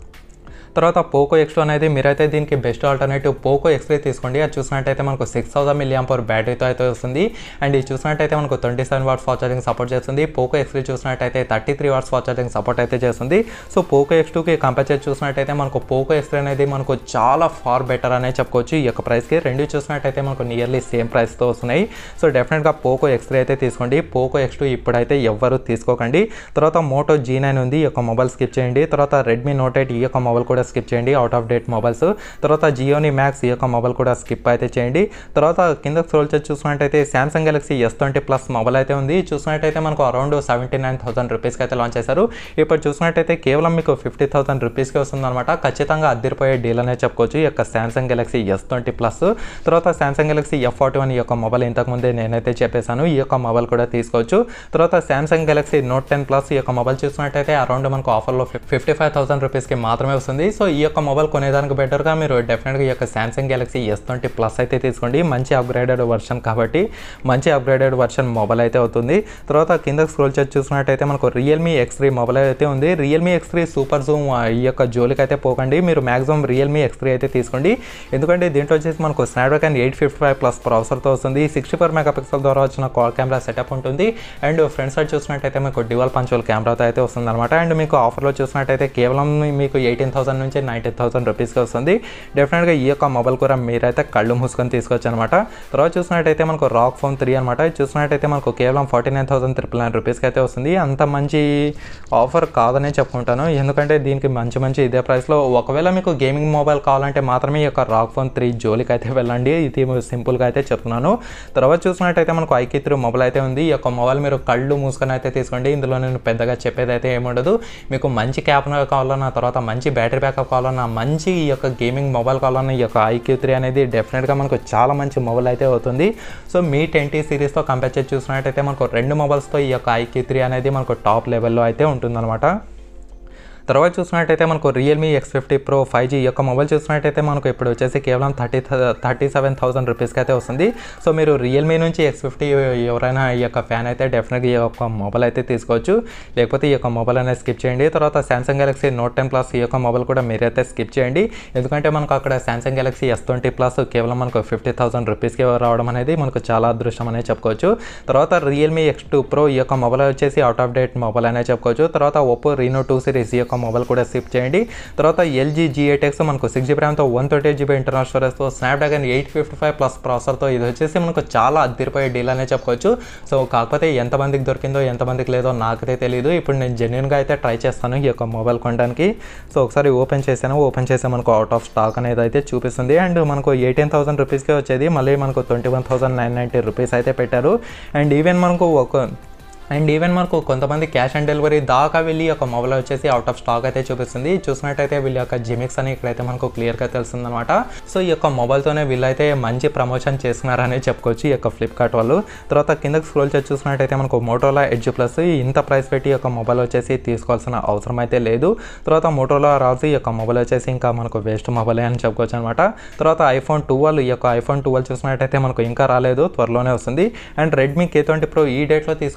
తర్వాత పోకో ఎక్స్ అనేది మీరైతే దీనికి బెస్ట్ ఆల్టర్నేటివ్ పోకో ఎక్స్రే తీసుకోండి అది చూసినట్టయితే మనకు సిక్స్ థౌసండ్ మిలియం పవర్ బ్యాటరీతో అయితే వస్తుంది అండ్ ఇది చూసినట్టయితే మనకు twenty seven watts fast charging support చేస్తుంది పోకో ఎక్స్రే చూసినట్టయితే thirty three watts fast charging support అయితే చేస్తుంది సో పోకో ఎక్స్ టూకి కంపేర్ చేసి చూసినట్టయితే మనకు పోకో ఎక్స్రే అనేది మనకు చాలా ఫార్ బెటర్ అనే చెప్పుకోవచ్చు ఈ యొక్క ప్రైస్కి రెండు చూసినట్టయితే మనకు నియర్లీ సేమ్ ప్రైస్తో వస్తున్నాయి సో డెఫినెట్గా పోకో ఎక్స్రే అయితే తీసుకోండి పోకో ఎక్స్ టూ ఇప్పుడైతే ఎవ్వరు తీసుకోకండి తర్వాత మోటో జీ నైన్ ఉంది ఈ యొక్క మొబైల్ స్కిప్ చేయండి తర్వాత రెడ్మీ నోట్ ఎయిట్ ఈ యొక్క మొబైల్ కూడా స్కిప్ చేయండి అవుట్ ఆఫ్ డేట్ మొబైల్స్ తర్వాత జియోని మ్యాక్స్ ఈ యొక్క మొబైల్ కూడా స్కిప్ అయితే చేయండి తర్వాత కింద స్క్రోల్ చేసి చూసినట్టయితే Samsung Galaxy S twenty plus mobile అయితే ఉంది చూసినట్టయితే మనకు అరౌండ్ సెవెంటీ నైన్ థౌసండ్ రూపీస్కి అయితే లాంచ్ చేశారు ఇప్పుడు చూసినట్టయితే కేవలం మీకు ఫిఫ్టీ థౌసండ్ రూపీస్కి వస్తుందన్నమాట ఖచ్చితంగా అద్దరిపోయే డీల్ అనే చెప్పుకోవచ్చు ఈ యొక్క Samsung Galaxy S twenty plus తర్వాత Samsung Galaxy F forty one ఈ యొక్క మొబైల్ ఇంతకుముందే నేనైతే చెప్పేశాను ఈ యొక్క మొబైల్ కూడా తీసుకోవచ్చు తర్వాత Samsung Galaxy Note ten plus ఈ యొక్క మొబైల్ చూసినట్టయితే అరౌండ్ మనకు ఆఫర్లో ఫిఫ్టీ ఫైవ్ థౌసండ్ రూపీస్కి మాత్రమే వస్తుంది సో ఈ యొక్క మొబైల్ కొనేదానికి బెటర్గా మీరు డెఫినెట్గా ఈ యొక్క Samsung Galaxy S twenty plus అయితే తీసుకోండి మంచి అప్గ్రేడెడ్ వర్షన్ కాబట్టి మంచి అప్గ్రేడెడ్ వర్షన్ మొబైల్ అయితే అవుతుంది తర్వాత కింద స్క్రోల్ చేసి చూసినట్టయితే మనకు రియల్మీ ఎక్స్ త్రీ మొబైల్ అయితే ఉంది Realme X three super zoom ఈ యొక్క జోలికి అయితే పోకండి మీరు మాక్సిమం రియల్మీ ఎక్స్ త్రీ అయితే తీసుకోండి ఎందుకంటే దీంట్లో వచ్చేసి మనకు Snapdragon eight fifty five plus ప్రాసెసర్తో వస్తుంది సిక్స్టీ ఫోర్ మెగా పిక్సెల్ ద్వారా వచ్చిన కాల్ కెమెరా సెటప్ ఉంటుంది అండ్ ఫ్రంట్ సైడ్ చూసినట్టయితే మీకు డివల్ పంచువల్ కెమెరాతో అయితే వస్తుంది అనమాట అండ్ మీకు ఆఫర్లో చూసినట్టయితే కేవలం మీకు ఎయిటీన్ థౌసండ్ నుంచి నైన్టీన్ థౌసండ్ రూపీస్కి వస్తుంది డెఫినెట్గా ఈ యొక్క మొబైల్ కూడా మీరైతే కళ్ళు మూసుకొని తీసుకోవచ్చు అనమాట తర్వాత చూసినట్టయితే మనకు రాక్ ఫోన్ త్రీ అనమాట ఇది చూసినట్టయితే మనకు కేవలం forty nine thousand triple nine రూపీస్కి అయితే వస్తుంది అంత మంచి ఆఫర్ కాదనే చెప్పుకుంటాను ఎందుకంటే దీనికి మంచి మంచి ఇదే ప్రైస్లో ఒకవేళ మీకు గేమింగ్ మొబైల్ కావాలంటే మాత్రమే ఈ యొక్క రాక్ ఫోన్ త్రీ జోలికి అయితే వెళ్ళండి ఇది సింపుల్గా అయితే చెప్తున్నాను తర్వాత చూసినట్టయితే మనకు ఐకి త్రీ మొబైల్ అయితే ఉంది ఈ యొక్క మొబైల్ మీరు కళ్ళు మూసుకొని అయితే తీసుకోండి ఇందులో నేను పెద్దగా చెప్పేది అయితే ఏముండదు మీకు మంచి క్యాప్న కావాలన్నా తర్వాత మంచి బ్యాటరీ బ్యాకప్ కావాలన్నా మంచి ఈ యొక్క గేమింగ్ మొబైల్ కావాలన్నా ఈ యొక్క ఐక్యూ త్రీ అనేది డెఫినెట్గా మనకు చాలా మంచి మొబైల్ అయితే అవుతుంది సో మీ టెన్టీ సిరీస్తో కంపేర్ చేసి చూసినట్టయితే మనకు రెండు మొబైల్స్తో ఈ యొక్క ఐక్యూ త్రీ అనేది మనకు టాప్ లెవెల్లో అయితే ఉంటుందన్నమాట తర్వాత చూసినట్టయితే మనకు Realme X fifty Pro five G యొక్క మొబైల్ చూసినట్టయితే మనకు ఇప్పుడు వచ్చేసి కేవలం థర్టీ థర్టీ సెవెన్ థౌసండ్ రూపీస్కి అయితే వస్తుంది సో మీరు రియల్మీ నుంచి ఎక్స్ ఫిఫ్టీ ఎవరైనా ఈ యొక్క ఫ్యాన్ అయితే డెఫినెట్గా ఈ యొక్క మొబైల్ అయితే తీసుకోవచ్చు లేకపోతే ఈ యొక్క మొబైల్ అనేది స్కిప్ చేయండి తర్వాత Samsung Galaxy Note ten plus ఈ యొక్క మొబైల్ కూడా మీరైతే స్కిప్ చేయండి ఎందుకంటే మనకు అక్కడ Samsung Galaxy S twenty plus కేవలం మనకు ఫిఫ్టీ థౌసండ్ రూపీస్కి రావడం అనేది మనకు చాలా అదృష్టం అనే చెప్పుకోవచ్చు తర్వాత రియల్మీ ఎక్స్ టూ ప్రో ఈ యొక్క మొబైల్ వచ్చేసి అవుట్ ఆఫ్ డేట్ మొబైల్ అనే చెప్పుకోవచ్చు తర్వాత ఒప్పో రీనో టూ సిరీస్ ఈ యొక్క మొబైల్ కూడా స్కిప్ చేయండి తర్వాత ఎల్జీ జీ ఎయిట్ ఎక్స్ మనకు సిక్స్ జీబీ ర్యామ్తో one thirty eight GB internal స్టోరేజ్తో Snapdragon eight fifty five plus ప్రాసెసర్తో ఇది వచ్చేసి మనకు చాలా అద్దరిపోయే డీల్ అనే చెప్పుకోవచ్చు సో కాకపోతే ఎంతమందికి దొరికిందో ఎంతమందికి లేదో నాకైతే తెలియదు ఇప్పుడు నేను జెన్యున్గా అయితే ట్రై చేస్తాను ఈ యొక్క మొబైల్ కొనడానికి సో ఒకసారి ఓపెన్ చేశాను ఓపెన్ చేస్తే మనకు అవుట్ ఆఫ్ స్టాక్ అనేది అయితే చూపిస్తుంది అండ్ మనకు ఎయిటీన్ థౌసండ్ రూపీస్కే వచ్చేది మళ్ళీ మనకు twenty one thousand nine ninety rupees అయితే పెట్టారు అండ్ ఈవెన్ మనకు ఒక అండ్ ఈవెన్ మనకు కొంతమంది క్యాష్ ఆన్ డెలివరీ దాకా వెళ్ళి ఒక మొబైల్ వచ్చేసి అవుట్ ఆఫ్ స్టాక్ అయితే చూపిస్తుంది చూసినట్టయితే వీళ్ళ యొక్క జిమిక్స్ అని ఇక్కడైతే మనకు క్లియర్గా తెలుస్తుంది అనమాట సో ఈ యొక్క మొబైల్తోనే వీళ్ళైతే మంచి ప్రమోషన్ చేస్తున్నారని చెప్పుకోవచ్చు ఈ యొక్క ఫ్లిప్కార్ట్ వాళ్ళు తర్వాత కిందకి స్క్రోల్ చేసి చూసినట్టయితే మనకు మోటోలా ఎడ్జ్ ప్లస్ ఇంత ప్రైస్ పెట్టి ఈ యొక్క మొబైల్ వచ్చేసి తీసుకోవాల్సిన అవసరం అయితే లేదు తర్వాత మోటోలా రాజు ఈ యొక్క మొబైల్ వచ్చేసి ఇంకా మనకు వేస్ట్ మొబైల్ అని చెప్పుకోవచ్చు అనమాట తర్వాత ఐఫోన్ ట్వెల్వ్ ఈ యొక్క ఐఫోన్ ట్వెల్వ్ చూసినట్టయితే మనకు ఇంకా రాలేదు త్వరలోనే వస్తుంది and Redmi K twenty Pro ఈ డేట్లో తీసుకోవచ్చా అంటే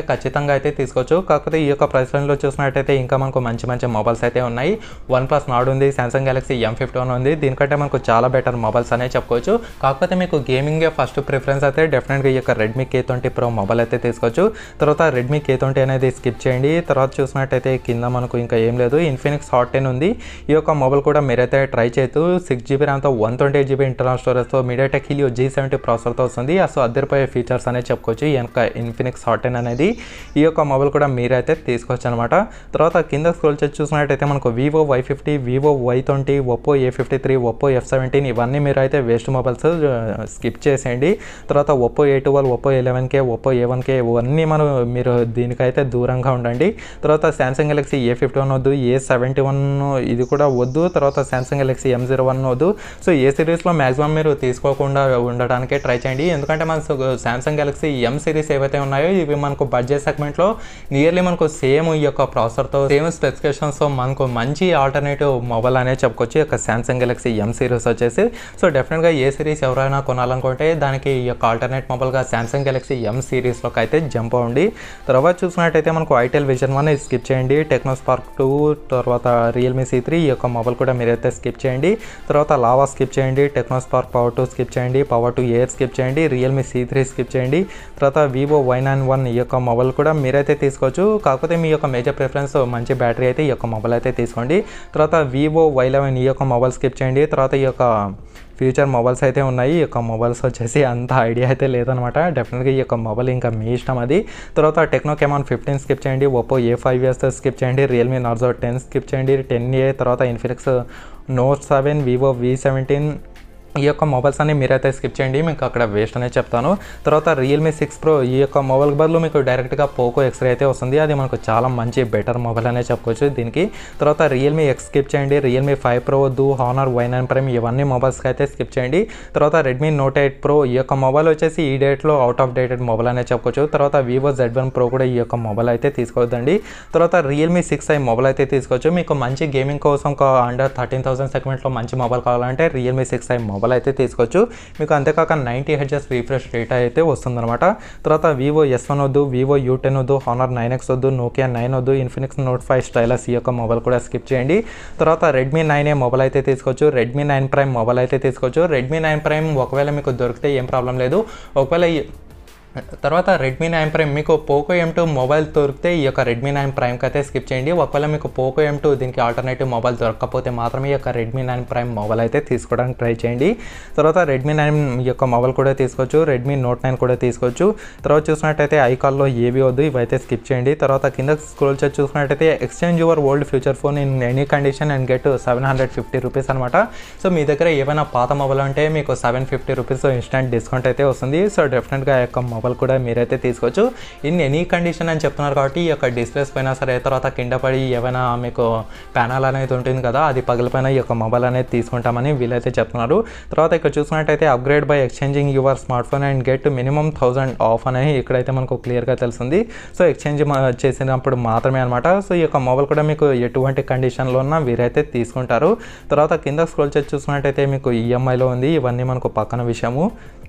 అంటే ఖచ్చితంగా అయితే తీసుకోవచ్చు కాకపోతే ఈ యొక్క ప్రైస్ రేంజ్లో చూసినట్టయితే ఇంకా మనకు మంచి మంచి మొబైల్స్ అయితే ఉన్నాయి వన్ ప్లస్ నాడ్ ఉంది Samsung Galaxy M fifty one ఉంది దీనికంటే మనకు చాలా బెటర్ మొబైల్స్ అనే చెప్పుకోవచ్చు కాకపోతే మీకు గేమింగే ఫస్ట్ ప్రిఫరెన్స్ అయితే డెఫినెట్గా ఈ యొక్క Redmi K twenty Pro mobile అయితే తీసుకోవచ్చు తర్వాత రెడ్మీ కే ట్వంటీ అనేది స్కిప్ చేయండి తర్వాత చూసినట్టయితే కింద మనకు ఇంకా ఏం లేదు ఇన్ఫినిక్స్ హాట్ టెన్ ఉంది ఈ యొక్క మొబైల్ కూడా మీరైతే ట్రై చేయొచ్చు సిక్స్ జీబీ ర్యామ్తో one twenty eight GB internal స్టోరేజ్తో మీడియాటెక్ హీలియో జీ సెవెంటీ ప్రాసెసర్తో వస్తుంది సో అద్దరిపోయే ఫీచర్స్ అనేది చెప్పుకోవచ్చు ఈ యొక్క ఇన్ఫినిక్స్ హాట్ టెన్ అనేది ఈ యొక్క మొబైల్ కూడా మీరైతే తీసుకోవచ్చు అనమాట తర్వాత కింద స్క్రోల్ చేసి చూసినట్టయితే మనకు Vivo Y fifty Vivo Y twenty Oppo A fifty three Oppo F seventeen ఇవన్నీ మీరు అయితే వేస్ట్ మొబైల్స్ స్కిప్ చేసేయండి తర్వాత Oppo A twelve Oppo eleven K Oppo A one K ఇవన్నీ మనం మీరు దీనికైతే దూరంగా ఉండండి తర్వాత Samsung Galaxy A fifty one వద్దు ఏ సెవెంటీ వన్ ఇది కూడా వద్దు తర్వాత Samsung Galaxy M zero one వద్దు సో ఏ సిరీస్లో మ్యాక్సిమం మీరు తీసుకోకుండా ఉండడానికే ట్రై చేయండి ఎందుకంటే మన శాంసంగ్ గెలాక్సీ ఎం సిరీస్ ఏవైతే ఉన్నాయో ఇవి మనకు బడ్జెట్ సెగ్మెంట్లో నియర్లీ మనకు సేమ్ ఈ యొక్క ప్రాసెసర్తో సేమ్ స్పెసిఫికేషన్స్తో మనకు మంచి ఆల్టర్నేటివ్ మొబైల్ అనేది చెప్పుకోవచ్చు ఈ యొక్క శాంసంగ్ గెలాక్సీ ఎం సిరీస్ వచ్చేసి సో డెఫినెట్గా ఏ సిరీస్ ఎవరైనా కొనాలనుకుంటే దానికి ఈ యొక్క ఆల్టర్నేట్ మొబైల్గా శాంసంగ్ గెలాక్సీ ఎం సిరీస్లోకి అయితే జంప్ అవ్వండి తర్వాత చూసినట్టయితే మనకు ఐటెల్ విజన్ వన్ స్కిప్ చేయండి టెక్నో స్పార్క్ టూ తర్వాత రియల్మీ సి త్రీ ఈ యొక్క మొబైల్ కూడా మీరైతే స్కిప్ చేయండి తర్వాత లావా స్కిప్ చేయండి Tecno Spark Power two skip చేయండి పవర్ టూ ఎయిర్ స్కిప్ చేయండి రియల్మీ సి త్రీ స్కిప్ చేయండి తర్వాత వివో వై నైన్ వన్ ఈ యొక్క మొబైల్ కూడా మీరైతే తీసుకోవచ్చు కాకపోతే మీ యొక్క మేజర్ ప్రిఫరెన్స్ మంచి బ్యాటరీ అయితే ఈ యొక్క మొబైల్ అయితే తీసుకోండి తర్వాత వివో వై లెవెన్ ఈ యొక్క మొబైల్ స్కిప్ చేయండి తర్వాత ఈ యొక్క ఫ్యూచర్ మొబైల్స్ అయితే ఉన్నాయి ఈ యొక్క మొబైల్స్ వచ్చేసి అంత ఐడియా అయితే లేదనమాట డెఫినెట్గా ఈ యొక్క మొబైల్ ఇంకా మీ ఇష్టం అది తర్వాత టెక్నో కెమాన్ ఫిఫ్టీన్ స్కిప్ చేయండి Oppo A five years skip చేయండి రియల్మీ నార్జో టెన్ స్కిప్ చేయండి టెన్ ఏ తర్వాత Infinix Note seven Vivo V seventeen ఈ యొక్క మొబైల్స్ అన్ని మీరైతే స్కిప్ చేయండి మీకు అక్కడ వేస్ట్ అనేది చెప్తాను తర్వాత రియల్మీ సిక్స్ ప్రో ఈ యొక్క మొబైల్ బదులు మీకు డైరెక్ట్గా పోకో ఎక్స్రే అయితే వస్తుంది అది మనకు చాలా మంచి బెటర్ మొబైల్ అనే చెప్పుకోవచ్చు దీనికి తర్వాత రియల్మీ ఎక్స్ స్కిప్ చేయండి రియల్మీ ఫైవ్ ప్రో వద్దు హానర్ వై నైన్ ప్రైమ్ ఇవన్నీ మొబైల్స్కి అయితే స్కిప్ చేయండి తర్వాత రెడ్మీ నోట్ ఎయిట్ ప్రో ఈ యొక్క మొబైల్ వచ్చేసి ఈ డేట్లో అవుట్ ఆఫ్ డేటెడ్ మొబైల్ అనే చెప్పుకోవచ్చు తర్వాత వివో జెడ్ వన్ ప్రో కూడా ఈ యొక్క మొబైల్ అయితే తీసుకోవద్దండి తర్వాత రియల్మీ సిక్స్ ఐ మొబైల్ అయితే తీసుకోవచ్చు మీకు మంచి గేమింగ్ కోసం ఒక అండర్ థర్టీన్ థౌసండ్ సెగ్మెంట్లో మంచి మొబైల్ కావాలంటే రియల్మీ సిక్స్ ఐ మొబైల్ అయితే తీసుకోవచ్చు మీకు అంతేకాక నైంటీ హెచ్ఎస్ రీఫ్రెష్ రేట్ అయితే వస్తుందన్నమాట తర్వాత వివో ఎస్ వన్ వద్దు వివో యూ టెన్ వద్దు హానర్ నైన్ ఎక్స్ వద్దు నోకియా నైన్ వద్దు ఇన్ఫినిక్స్ నోట్ ఫైవ్ స్టైలస్ ఈ యొక్క మొబైల్ కూడా స్కిప్ చేయండి తర్వాత రెడ్మీ నైన్ ఏ మొబైల్ అయితే తీసుకోవచ్చు రెడ్మీ నైన్ ప్రైమ్ మొబైల్ అయితే తీసుకోవచ్చు రెడ్మీ నైన్ ప్రైమ్ ఒకవేళ మీకు దొరికితే ఏం ప్రాబ్లం లేదు ఒకవేళ ఈ- తర్వాత రెడ్మీ నైన్ ప్రైమ్ మీకు పోకో ఎం టూ మొబైల్ దొరికితే ఈ యొక్క రెడ్మీ నైన్ ప్రైమ్కి అయితే స్కిప్ చేయండి ఒకవేళ మీకు పోకో ఎం టూ దీనికి ఆల్టర్నేటివ్ మొబైల్ దొరకకపోతే మాత్రమే ఈ యొక్క రెడ్మీ నైన్ ప్రైమ్ మొబైల్ అయితే తీసుకోవడానికి ట్రై చేయండి తర్వాత రెడ్మీ నైన్ ఈ యొక్క మొబైల్ కూడా తీసుకోవచ్చు రెడ్మీ నోట్ నైన్ కూడా తీసుకోవచ్చు తర్వాత చూసినట్టయితే ఐకాల్లో ఏవి వద్దు ఇవైతే స్కిప్ చేయండి తర్వాత కింద స్క్రోల్ చేసి చూసినట్టయితే exchange your old future phone in any condition and get seven hundred fifty rupees అనమాట సో మీ దగ్గర ఏమైనా పాత మొబైల్ ఉంటే మీకు seven fifty rupees instant discount అయితే వస్తుంది సో డెఫినెట్గా ఆ యొక్క మొబైల్ కూడా మీరైతే తీసుకోవచ్చు ఇన్ ఎనీ కండిషన్ అని చెప్తున్నారు కాబట్టి ఈ యొక్క డిస్ప్లేస్ పైన సరే తర్వాత కింద పడి ఏమైనా మీకు ప్యానల్ అనేది ఉంటుంది కదా అది పగిలిపోయిన ఈ యొక్క మొబైల్ అనేది తీసుకుంటామని వీళ్ళైతే చెప్తున్నారు తర్వాత ఇక్కడ చూసినట్టయితే upgrade by exchanging your smart phone and get minimum thousand off అనేది ఇక్కడైతే మనకు క్లియర్గా తెలుస్తుంది సో ఎక్స్చేంజ్ చేసినప్పుడు మాత్రమే అనమాట సో ఈ యొక్క మొబైల్ కూడా మీకు ఎటువంటి కండిషన్లో ఉన్నా వీరైతే తీసుకుంటారు తర్వాత కింద స్క్రోల్ చేసి చూసినట్టయితే మీకు ఈఎంఐలో ఉంది ఇవన్నీ మనకు పక్కన విషయము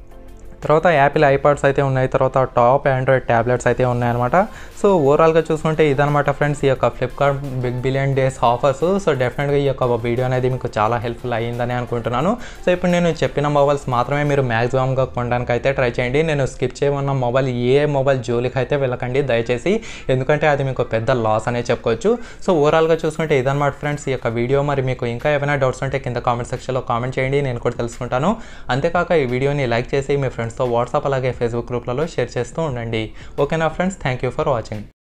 తర్వాత యాపిల్ ఐపాడ్స్ అయితే ఉన్నాయి తర్వాత టాప్ ఆండ్రాయిడ్ ట్యాబ్లెట్స్ అయితే ఉన్నాయన్నమాట సో ఓవరాల్గా చూసుకుంటే ఇదనమాట ఫ్రెండ్స్ ఈ యొక్క Flipkart big billion days offers so డెఫినెట్గా ఈ యొక్క వీడియో అనేది మీకు చాలా హెల్ప్ఫుల్ అయ్యిందని అనుకుంటున్నాను సో ఇప్పుడు నేను చెప్పిన మొబైల్స్ మాత్రమే మీరు మ్యాక్సిమంగా కొనడానికి అయితే ట్రై చేయండి నేను స్కిప్ చేయమన్న మొబైల్ ఏ మొబైల్ జోలికి అయితే వెళ్ళకండి దయచేసి ఎందుకంటే అది మీకు పెద్ద లాస్ అనే చెప్పుకోవచ్చు సో ఓవరాల్గా చూసుకుంటే ఇదన్నమాట ఫ్రెండ్స్ ఈ యొక్క వీడియో మరి మీకు ఇంకా ఏమైనా డౌట్స్ ఉంటే కింద కామెంట్ సెక్షన్లో కామెంట్ చేయండి నేను కూడా తెలుసుకుంటాను అంతేకాక ఈ వీడియోని లైక్ చేసి మీ ఫ్రెండ్స్తో వాట్సాప్ అలాగే ఫేస్బుక్ గ్రూప్లలో షేర్ చేస్తూ ఉండండి ఓకేనా friends thank you for watching